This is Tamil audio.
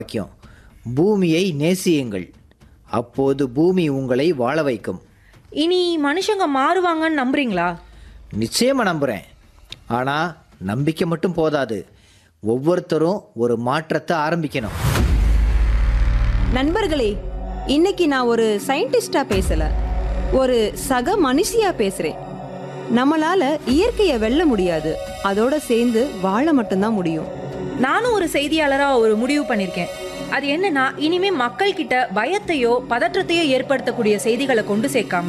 வாக்கியம் பூமியை நேசியுங்கள் அப்போது பூமி உங்களை வாழ வைக்கும் இனி மனுஷங்க மாறுவாங்கன்னு நம்புறீங்களா நிச்சயமாக நம்புகிறேன் ஆனால் நம்பிக்கை மட்டும் போதாது ஒவ்வொருத்தரும் ஒரு மாற்றத்தை ஆரம்பிக்கணும் நண்பர்களே இன்னைக்கு நான் ஒரு சயின்டிஸ்டா பேசல ஒரு சக மனுஷியா பேசுறேன் நம்மளால இயற்கையை வெல்ல முடியாது அதோட சேர்ந்து வாழ மட்டும்தான் முடியும் நானும் ஒரு செய்தியாளராக ஒரு முடிவு பண்ணியிருக்கேன் அது என்னன்னா இனிமே மக்கள் கிட்ட பயத்தையோ பதற்றத்தையோ ஏற்படுத்தக்கூடிய செய்திகளை கொண்டு சேர்க்காம